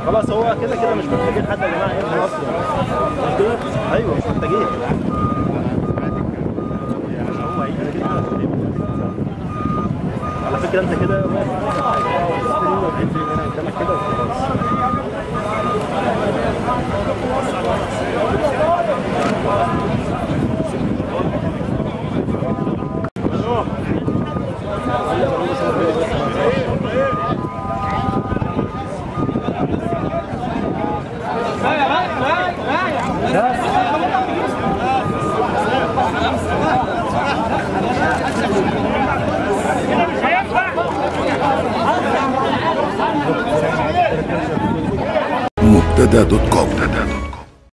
خلاص هو كده كده مش محتاجين حد يا جماعه ينزل اصلا مش كده؟ ايوه مش محتاجين هو هيجي كده على فكره انت كده واقف انزل من هنا قدامك كده وخلاص مبتدا دوت كوم